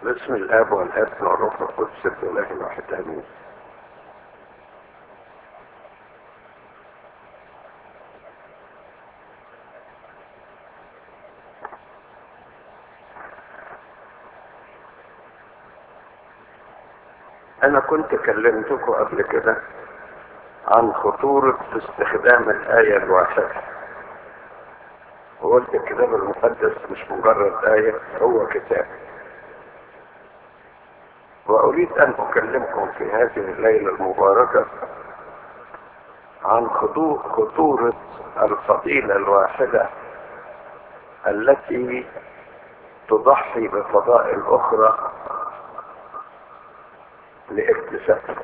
باسم الاب والابن والروح القدس الاله الواحد امين انا كنت كلمتكم قبل كده عن خطورة استخدام الآية الواحدة وقلت الكتاب المقدس مش مجرد آية هو كتاب وأريد أن أكلمكم في هذه الليلة المباركة عن خطورة الفضيلة الواحدة التي تضحي بفضائل أخرى لاكتسابها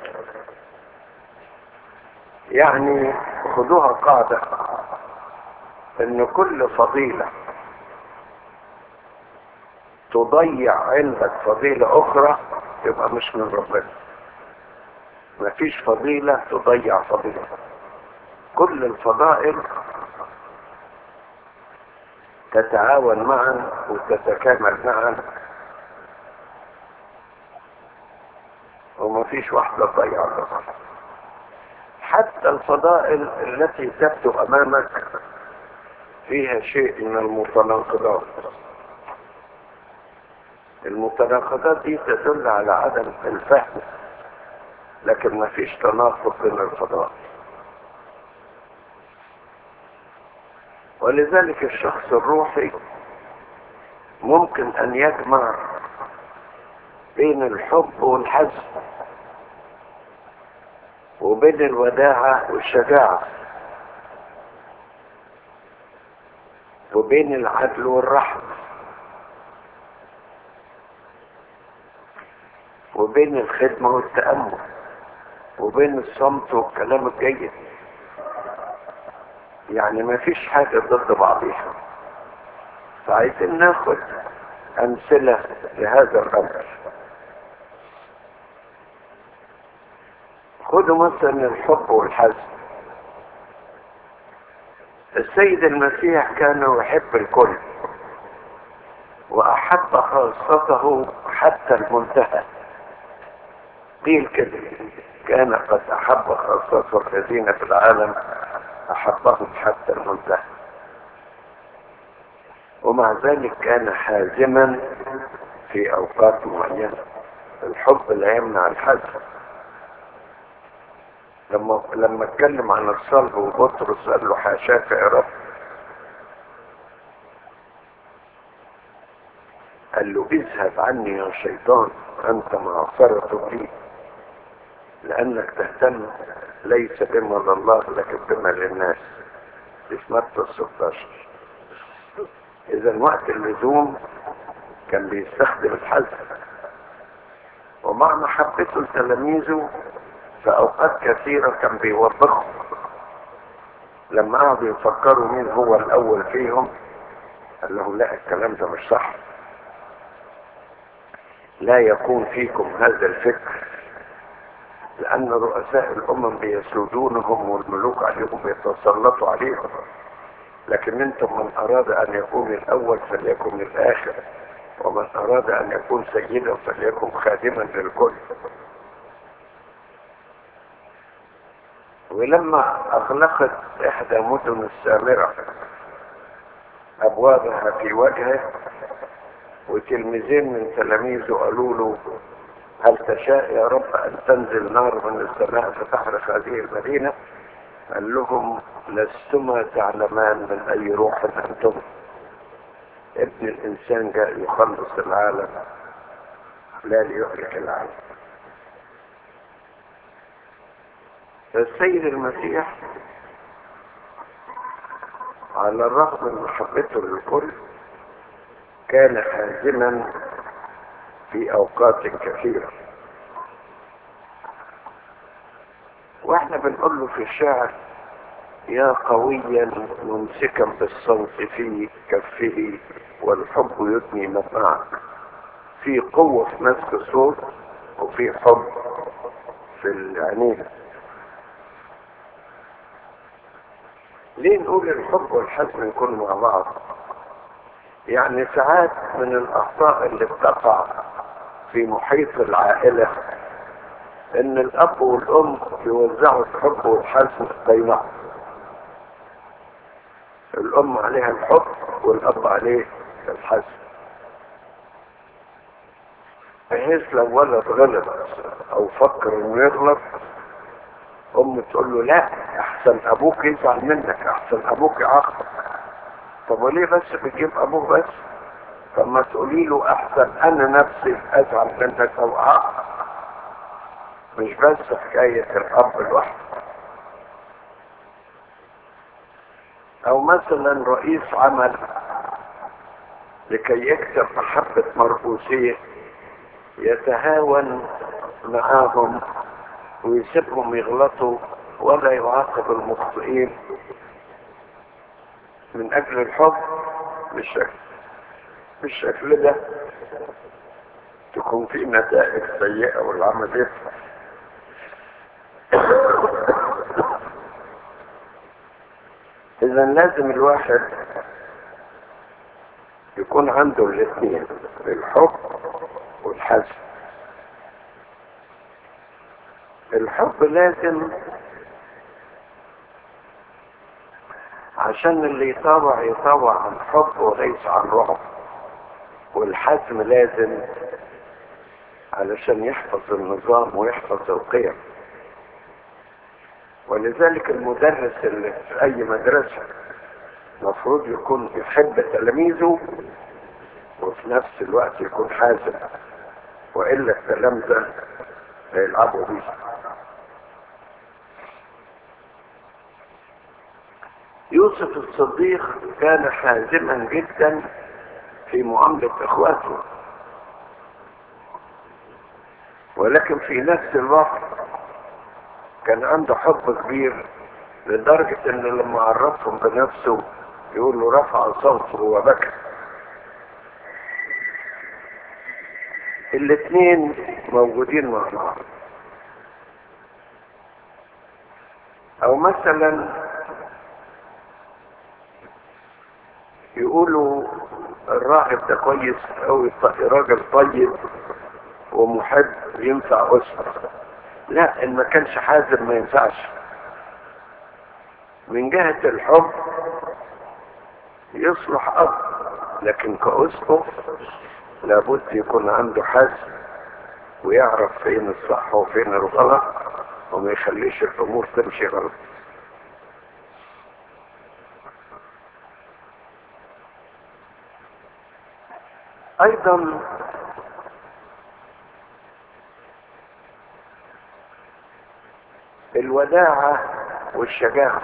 يعني خدوها قاعدة ان كل فضيلة تضيع عندك فضيلة اخرى يبقى مش من ربنا مفيش فضيلة تضيع فضيلة كل الفضائل تتعاون معا وتتكامل معا ومفيش واحدة تضيع الأخرى حتى الفضائل التي تبدو امامك فيها شيء من المتناقضات المتناقضات دي تدل على عدم الفهم لكن ما فيش تناقض بين الفضائل ولذلك الشخص الروحي ممكن ان يجمع بين الحب والحزن وبين الوداعة والشجاعة وبين العدل والرحمة وبين الخدمة والتأمل وبين الصمت والكلام الجيد يعني ما فيش حاجة ضد بعضيها فعايزين ناخد أمثلة لهذا الأمر خدوا مثلا الحب والحزن السيد المسيح كان يحب الكل واحب خاصته حتى المنتهى قيل كده كان قد احب خاصته الذين في العالم احبهم حتى المنتهى ومع ذلك كان حازما في اوقات معينه الحب لا يمنع الحزن لما لما اتكلم عن الصلب وبطرس قال له حاشاك يا رب قال له اذهب عني يا شيطان انت معصرة بي لانك تهتم ليس بما لله لكن بما للناس في متى 16 اذا وقت اللزوم كان بيستخدم الحزن ومع محبته لتلاميذه في اوقات كثيرة كان بيوبخهم لما قعدوا يفكروا مين هو الاول فيهم قال لهم لا الكلام ده مش صح لا يكون فيكم هذا الفكر لان رؤساء الامم بيسودونهم والملوك عليهم يتسلطوا عليهم لكن انتم من اراد ان يكون الاول فليكن الاخر ومن اراد ان يكون سيدا فليكن خادما للكل ولما اغلقت احدى مدن السامرة ابوابها في وجهه وتلميذين من تلاميذه قالوا له هل تشاء يا رب ان تنزل نار من السماء فتحرق هذه المدينة قال لهم لستما تعلمان من اي روح انتم ابن الانسان جاء يخلص العالم لا ليهلك العالم السيد المسيح على الرغم من محبته للكل كان حازما في اوقات كثيرة واحنا بنقول له في الشعر يا قويا ممسكا بالصوت في كفه والحب يدني مطمعك في قوة في مسك الصوت وفي حب في العنين ليه نقول الحب والحزن يكونوا مع بعض يعني ساعات من الاخطاء اللي بتقع في محيط العائلة ان الاب والام يوزعوا الحب والحزن بينهم الام عليها الحب والاب عليه الحزن بحيث لو ولد غلط او فكر انه يغلط ام تقول له لا احسن ابوك يزعل منك احسن ابوك يعاقبك طب وليه بس بتجيب ابوك بس طب ما تقولي له احسن انا نفسي ازعل منك او اعاقبك مش بس حكاية الاب لوحده او مثلا رئيس عمل لكي يكسب محبة مرؤوسيه يتهاون معاهم ويسيبهم يغلطوا ولا يعاقب المخطئين من اجل الحب بالشكل بالشكل ده تكون في نتائج سيئة والعمل يفرح اذا لازم الواحد يكون عنده الاثنين الحب والحزن الحب لازم عشان اللي يطاوع يطاوع عن حب وليس عن رعب والحزم لازم علشان يحفظ النظام ويحفظ القيم ولذلك المدرس اللي في اي مدرسة مفروض يكون يحب تلاميذه وفي نفس الوقت يكون حازم والا الكلام ده هيلعبوا بيه يوسف الصديق كان حازما جدا في معاملة اخواته ولكن في نفس الوقت كان عنده حب كبير لدرجة ان لما عرفهم بنفسه يقول له رفع صوته وبكى الاثنين موجودين مع بعض او مثلا يقولوا الراهب ده كويس او راجل طيب ومحب ينفع اسره لا ان ما كانش حازم ما ينفعش من جهة الحب يصلح اب لكن كأسقف لابد يكون عنده حزم ويعرف فين الصح وفين الغلط وما يخليش الامور تمشي غلط ايضا الوداعة والشجاعة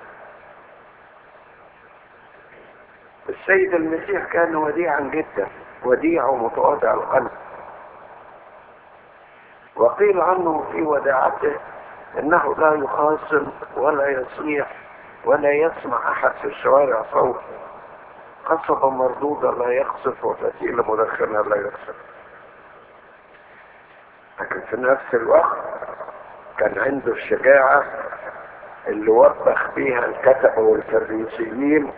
السيد المسيح كان وديعا جدا وديع ومتواضع القلب وقيل عنه في وداعته انه لا يخاصم ولا يصيح ولا يسمع احد في الشوارع صوت قصبة مردودة لا يقصف وفتيلة مدخنة لا يقصف لكن في نفس الوقت كان عنده الشجاعة اللي وبخ بيها الكتبة والفريسيين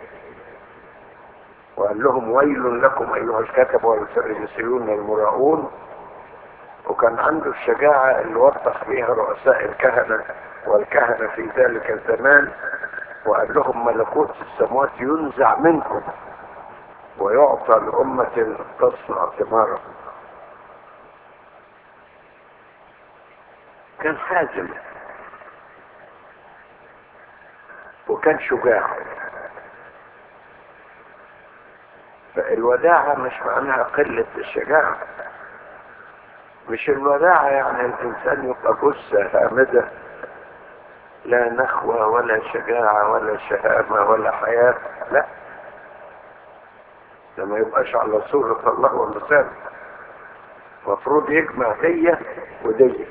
وقال لهم ويل لكم ايها الكتبة والفريسيون المراؤون وكان عنده الشجاعة اللي وبخ بيها رؤساء الكهنة والكهنة في ذلك الزمان وقال لهم ملكوت السماوات ينزع منكم ويعطى لأمة تصنع ثمارا كان حازم وكان شجاع فالوداعة مش معناها قلة الشجاعة مش الوداعة يعني الإنسان يبقى جثة هامدة لا نخوة ولا شجاعة ولا شهامة ولا حياة لا ده ما يبقاش على صورة الله ومثال مفروض يجمع دية ودية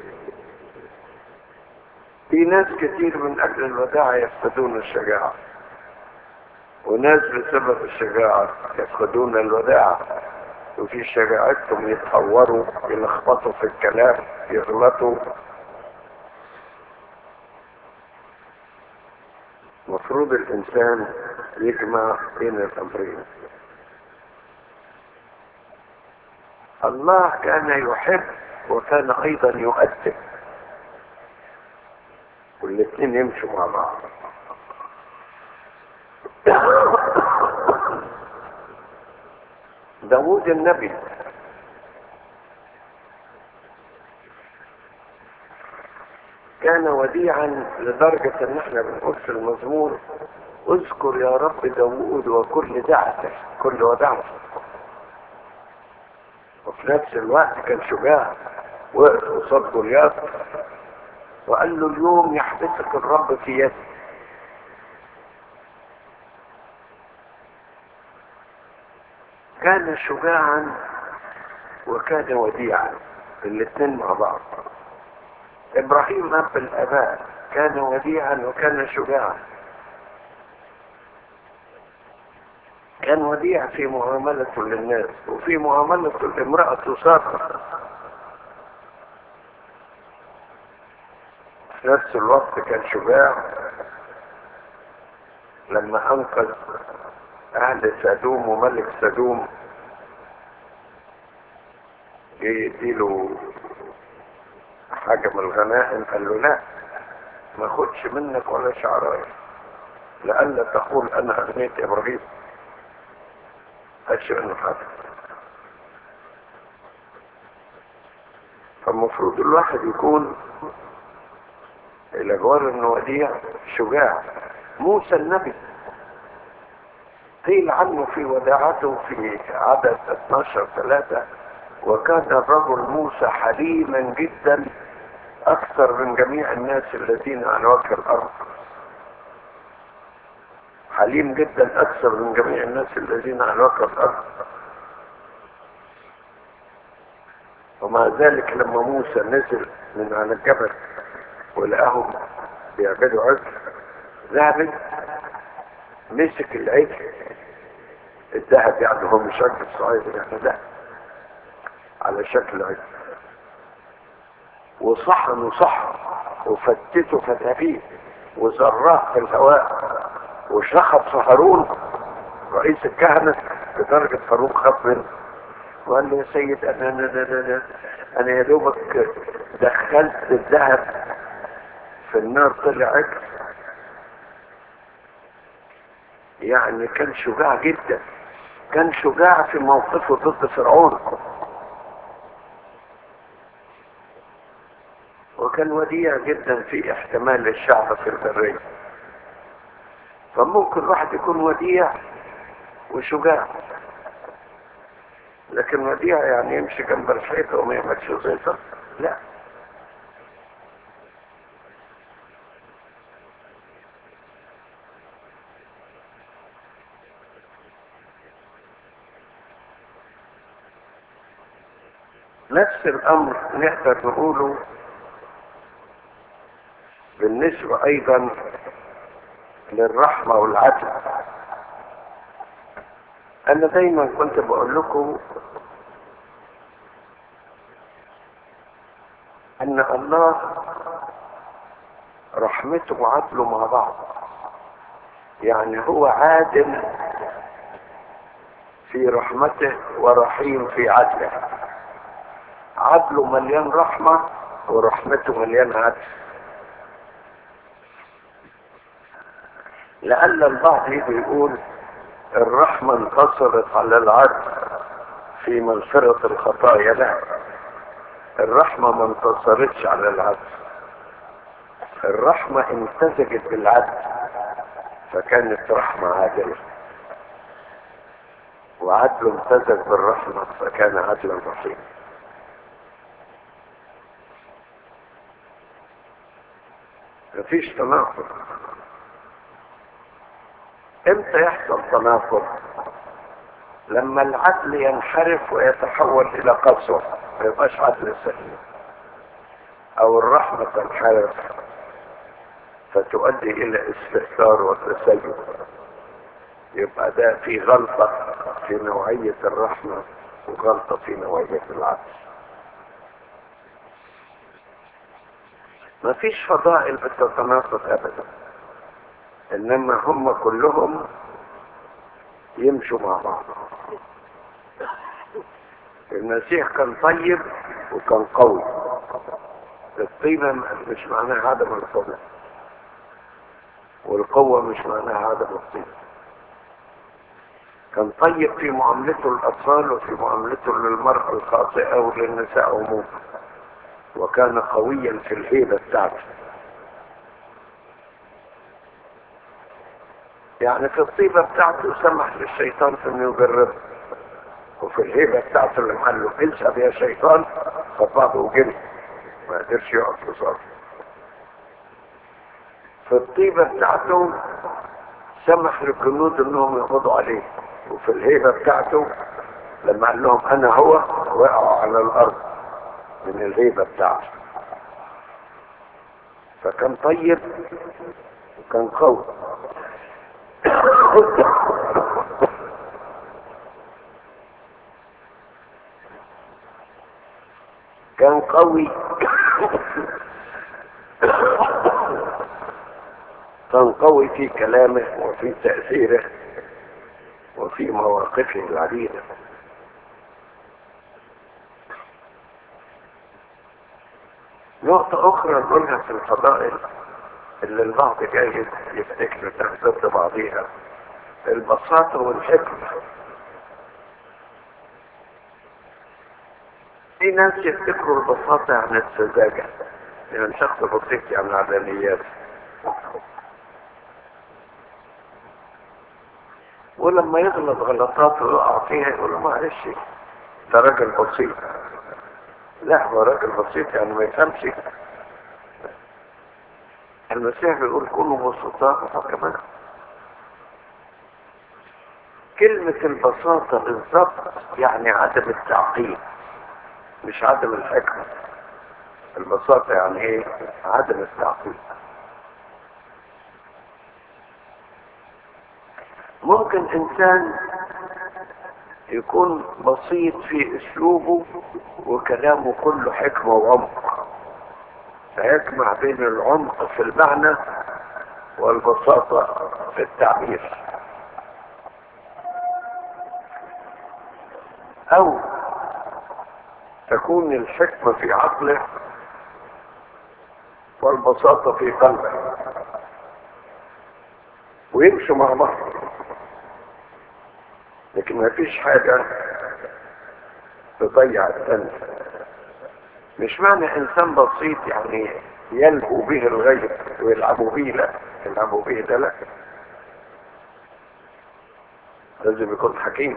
في ناس كتير من اجل الوداعة يفقدون الشجاعة وناس بسبب الشجاعة يفقدون الوداعة وفي شجاعتهم يتحوروا يلخبطوا في الكلام يغلطوا مفروض الانسان يجمع بين الامرين الله كان يحب وكان ايضا يؤدب والاثنين يمشوا مع بعض داود النبي كان وديعا لدرجة ان احنا بنقول في المزمور اذكر يا رب داود وكل دعته كل ودعته وفي نفس الوقت كان شجاع وقف قصاد جولياث وقال له اليوم يحبسك الرب في يدي كان شجاعا وكان وديعا الاثنين مع بعض ابراهيم اب الاباء كان وديعا وكان شجاعا كان وديع في معاملته للناس وفي معاملته لامرأة سارة في نفس الوقت كان شجاع لما انقذ اهل سدوم وملك سدوم يديله حاجة من الغنائم قال له لا ما خدش منك ولا شعرايه لألا تقول أنا أغنيت إبراهيم قالش منه حاجة فالمفروض الواحد يكون إلى جوار إنه وديع شجاع موسى النبي قيل عنه في وداعته في عدد 12 ثلاثة وكان الرجل موسى حليما جدا اكثر من جميع الناس الذين على وجه الارض حليم جدا اكثر من جميع الناس الذين على وجه الارض ومع ذلك لما موسى نزل من على الجبل ولقاهم بيعبدوا عجل ذهب مسك العجل الذهب يعني هو مش عجل صغير يعني ذهب على شكل عجل وصحن وصحن وفتته فتافيت وزراه في الهواء وشخص هارون رئيس الكهنة لدرجة هارون خاف منه وقال له يا سيد انا انا انا انا, أنا يا دوبك دخلت الذهب في النار طلع عجل يعني كان شجاع جدا كان شجاع في موقفه ضد فرعون وكان وديع جدا في احتمال الشعب في البرية فممكن واحد يكون وديع وشجاع لكن وديع يعني يمشي جنب الحيطة وما يعملش زيطة لا نفس الامر نقدر نقوله بالنسبة ايضا للرحمة والعدل انا دايما كنت بقول لكم ان الله رحمته وعدله مع بعض يعني هو عادل في رحمته ورحيم في عدله عدله مليان رحمة ورحمته مليان عدل لأن البعض يجي يقول الرحمة انتصرت على العدل في مغفرة الخطايا لا الرحمة ما انتصرتش على العدل الرحمة امتزجت بالعدل فكانت رحمة عادلة وعدل امتزج بالرحمة فكان عدلا رحيما مفيش تناقض امتى يحصل تناقض لما العدل ينحرف ويتحول الى قسوة ما يبقاش عدل سليم او الرحمة تنحرف فتؤدي الى استهتار وتسيب يبقى ده في غلطة في نوعية الرحمة وغلطة في نوعية العدل ما فيش فضائل بتتناقض ابدا انما هم كلهم يمشوا مع بعض المسيح كان طيب وكان قوي الطيبة مش معناها عدم القوة والقوة مش معناها عدم الطيبة كان طيب في معاملته للأطفال وفي معاملته للمرأة الخاطئة وللنساء عموما وكان قويا في الهيبة بتاعته يعني في الطيبة بتاعته سمح للشيطان في انه يجربه وفي الهيبة بتاعته اللي قال له اذهب يا شيطان فبعضه وجري ما قدرش يقعد في صرف في الطيبة بتاعته سمح للجنود انهم يقبضوا عليه وفي الهيبة بتاعته لما قال لهم انا هو وقعوا على الارض من الهيبة بتاعته فكان طيب وكان قوي كان قوي كان قوي في كلامه وفي تأثيره وفي مواقفه العديدة نقطة أخرى نقولها في الفضائل اللي البعض جاي يفتكر تحت بعضيها البساطة والحكمة في ناس يفتكروا البساطة يعني السذاجة يعني شخص بسيط يعني العدميات ولما يغلط غلطات ويقع فيها يقول معلش ده راجل بسيط لا هو راجل بسيط يعني ما يفهمش المسيح بيقول كونوا بسطاء كمان كلمة البساطة بالظبط يعني عدم التعقيد مش عدم الحكمة البساطة يعني ايه عدم التعقيد ممكن انسان يكون بسيط في اسلوبه وكلامه كله حكمة وعمق فيجمع بين العمق في المعنى والبساطة في التعبير او تكون الحكمة في عقله والبساطة في قلبه ويمشوا مع بعض لكن ما فيش حاجة تضيع الثانية مش معنى انسان بسيط يعني يلهو به الغير ويلعبوا به لا يلعبوا به ده لا لازم يكون حكيم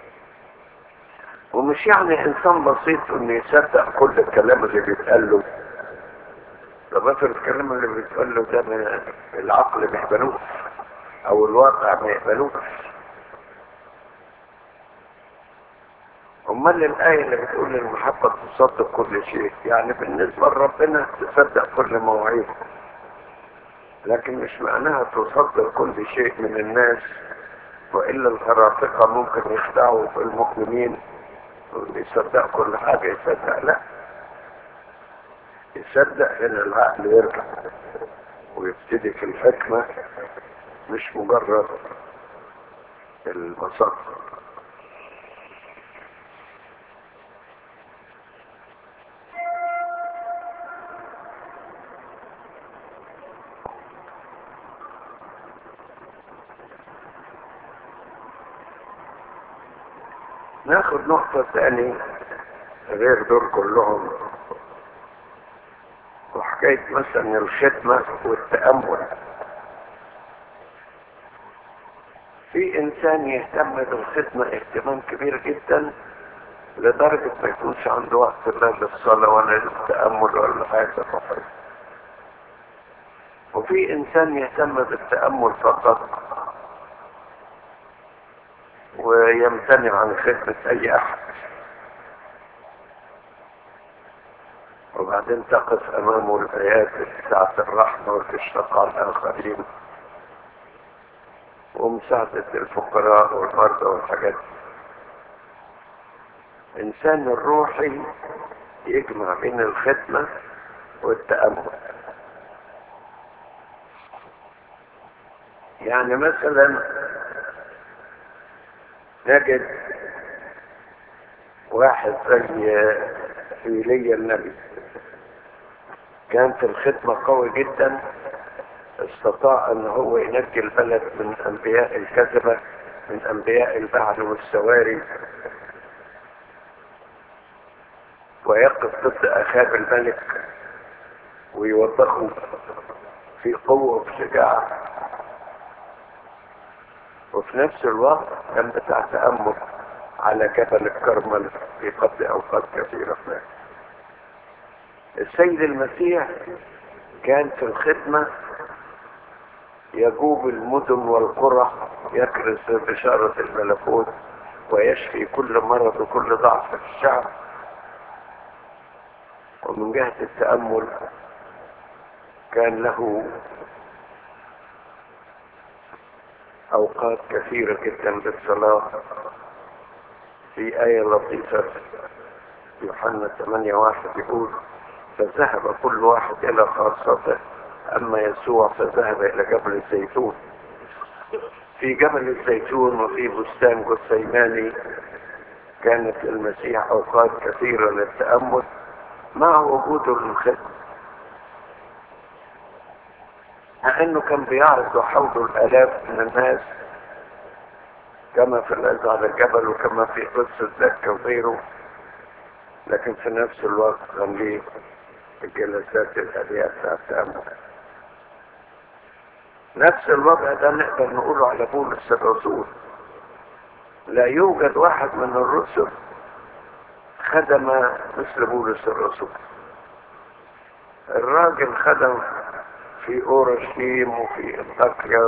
ومش يعني انسان بسيط انه يصدق كل الكلام اللي بيتقال له ده مثلا الكلام اللي بيتقال له ده من العقل ما يقبلوش او الواقع ما يقبلوش امال الايه اللي بتقول المحبه تصدق كل شيء يعني بالنسبه لربنا تصدق كل مواعيده لكن مش معناها تصدق كل شيء من الناس والا الهرافقه ممكن يخدعوا في المؤمنين يصدق كل حاجه يصدق لا يصدق ان العقل يرجع ويبتدي في الحكمه مش مجرد البساطه ناخد نقطة تاني غير دول كلهم وحكاية مثلا الختمة والتأمل في انسان يهتم بالختمة اهتمام كبير جدا لدرجة ما يكونش عنده وقت لا للصلاة ولا للتأمل ولا حاجة فقط وفي انسان يهتم بالتأمل فقط ويمتنع عن خدمة اي احد وبعدين تقف امامه الايات بتاعة الرحمة والاشفاق على الاخرين ومساعدة الفقراء والمرضى والحاجات الانسان الروحي يجمع بين الخدمة والتأمل يعني مثلا نجد واحد زي ايليا النبي كان في الخدمة قوي جدا استطاع ان هو ينجي البلد من انبياء الكذبة من انبياء البعل والسواري ويقف ضد اخاب الملك ويوبخه في قوة وشجاعة وفي نفس الوقت كان بتاع تأمل على جبل الكرمل في قبل أوقات كثيرة فيه. السيد المسيح كان في الخدمة يجوب المدن والقرى يكرس بشارة الملكوت ويشفي كل مرض وكل ضعف في الشعب ومن جهة التأمل كان له أوقات كثيرة جدا للصلاة في آية لطيفة يوحنا 8 واحد يقول فذهب كل واحد إلى خاصته أما يسوع فذهب إلى جبل الزيتون في جبل الزيتون وفي بستان جثيماني كانت المسيح أوقات كثيرة للتأمل مع وجوده للخدمة مع انه كان بيعرض حوله الالاف من الناس كما في العز على الجبل وكما في قصة زكا وغيره لكن في نفس الوقت كان ليه الجلسات الهادية بتاعت التأمل نفس الوضع ده نقدر نقوله على بولس الرسول لا يوجد واحد من الرسل خدم مثل بولس الرسول الراجل خدم في اورشليم وفي انطاكيا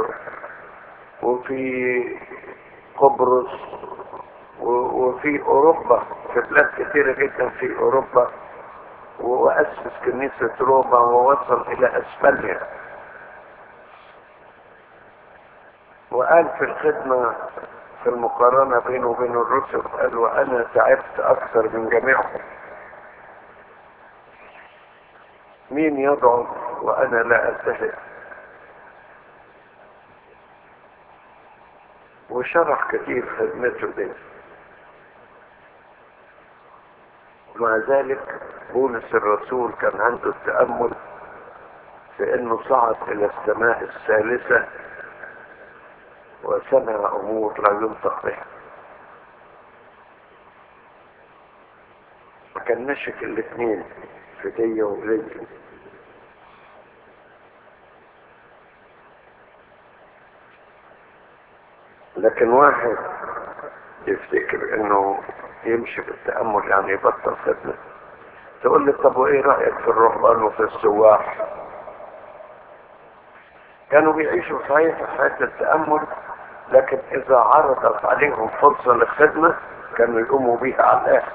وفي قبرص وفي اوروبا في بلاد كثيره جدا في اوروبا واسس كنيسه روما ووصل الى اسبانيا وقال في الخدمه في المقارنه بينه وبين الرسل قال وانا تعبت اكثر من جميعهم مين يضعف وانا لا انتهي وشرح كثير خدمته دي ومع ذلك بولس الرسول كان عنده التأمل في انه صعد الى السماء الثالثة وسمع امور لا ينطق بها كان نشك الاثنين في دي ودي لكن واحد يفتكر انه يمشي بالتأمل يعني يبطل خدمة تقول لي طب وايه رأيك في الرهبان وفي السواح كانوا بيعيشوا صحيح في حياة التأمل لكن اذا عرضت عليهم فرصة للخدمة كانوا يقوموا بيها على الاخر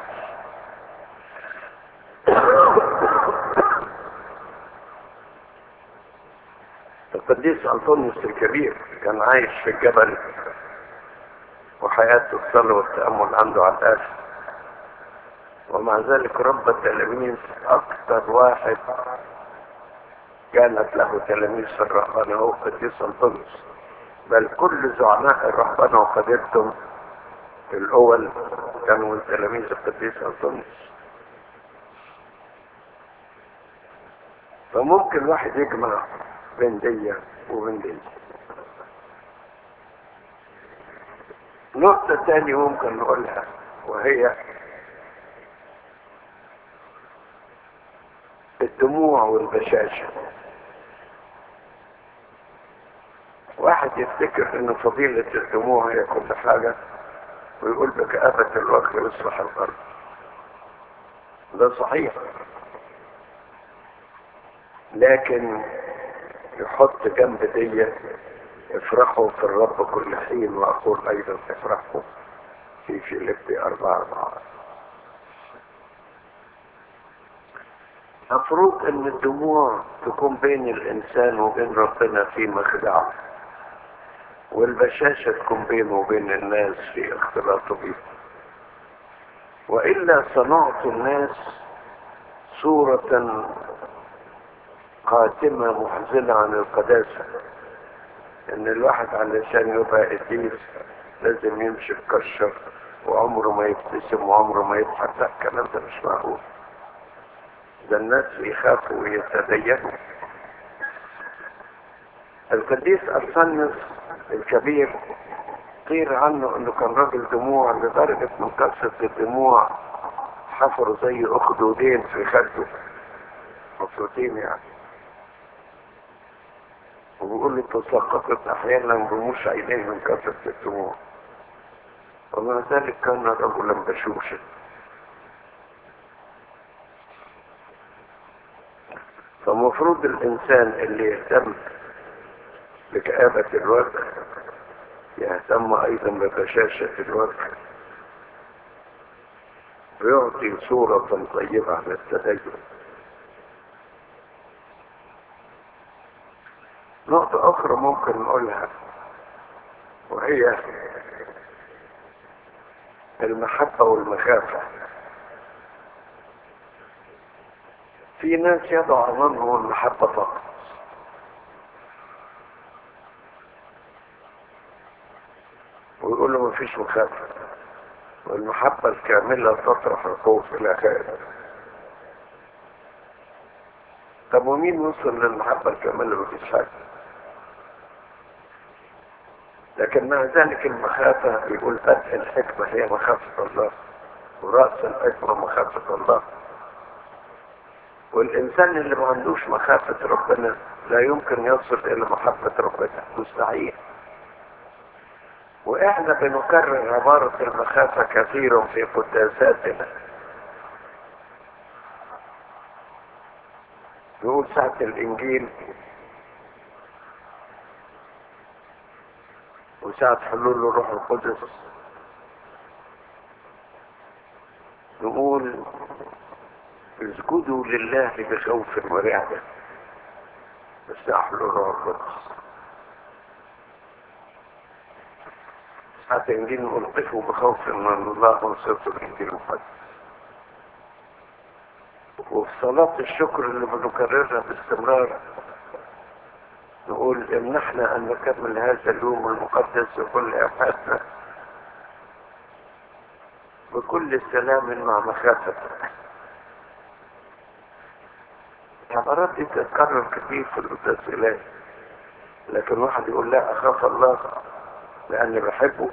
القديس أنطونيوس الكبير كان عايش في الجبل وحياته الصلاة والتأمل عنده على الآخر ومع ذلك رب التلاميذ أكثر واحد كانت له تلاميذ في الرهبنة هو القديس أنطونيوس بل كل زعماء الرهبنة وقدرتهم الأول كانوا من تلاميذ القديس أنطونيوس فممكن واحد يجمع بين دي وبين دي نقطة تانية ممكن نقولها وهي الدموع والبشاشة واحد يفتكر ان فضيلة الدموع هي كل حاجة ويقول بكآبة الوقت يصلح القلب ده صحيح لكن يحط جنب دي افرحوا في الرب كل حين واقول ايضا افرحوا في فيليب اربعة اربعة مفروض ان الدموع تكون بين الانسان وبين ربنا في مخدعه والبشاشة تكون بينه وبين الناس في اختلاطه بيه وإلا صنعت الناس صورة قاتمة محزنة عن القداسة ان الواحد علشان يبقى قديس لازم يمشي بكشر وعمره ما يبتسم وعمره ما يضحك لا الكلام ده مش معقول ده الناس بيخافوا ويتدينوا القديس أرسنس الكبير قيل عنه انه كان راجل دموع لدرجة من كثرة الدموع حفروا زي اخدودين في خده مبسوطين يعني وبيقول له تسقطت احيانا رموش عينيه من كثرة الدموع ومع ذلك كان رجلا بشوشا فمفروض الانسان اللي يهتم بكآبة الوجه يهتم ايضا ببشاشة الوجه ويعطي صورة طيبة عن التدين نقطة أخرى ممكن نقولها وهي المحبة والمخافة في ناس يضع عنهم المحبة فقط ويقول له مفيش مخافة والمحبة الكاملة تطرح الخوف إلى خارج طب ومين وصل للمحبة الكاملة مفيش حاجة لكن مع ذلك المخافة يقول بدء الحكمة هي مخافة الله ورأس الحكمة مخافة الله والإنسان اللي ما عندوش مخافة ربنا لا يمكن يصل إلى محبة ربنا مستحيل وإحنا بنكرر عبارة المخافة كثيرا في قداساتنا نقول ساعة الإنجيل وساعة حلول الروح القدس نقول اسجدوا لله بخوف ورعبة بس حلول الروح القدس ساعة الإنجيل نقول قفوا بخوف من الله وانصرتوا الإنجيل المقدس وفي صلاة الشكر اللي بنكررها باستمرار نقول امنحنا ان نكمل هذا اليوم المقدس بكل افاتنا بكل سلام مع مخافتك العبارات دي بتتكرر كتير في القداس الالهي لكن واحد يقول لا اخاف الله لاني بحبه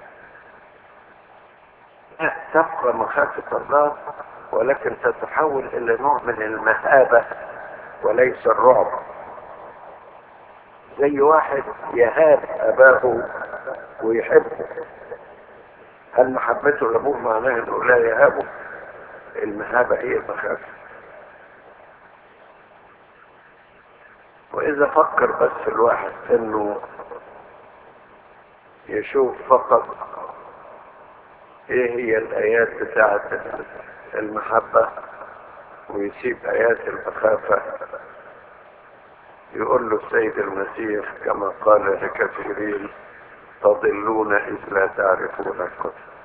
لا تبقى مخافة الله ولكن تتحول الى نوع من المهابة وليس الرعب زي واحد يهاب اباه ويحبه هل محبته لابوه معناه انه لا يهابه المهابة هي المخافة واذا فكر بس الواحد انه يشوف فقط ايه هي الايات بتاعت المحبة ويسيب ايات المخافة يقول له السيد المسيح كما قال لكثيرين تضلون إذ لا تعرفون الكتب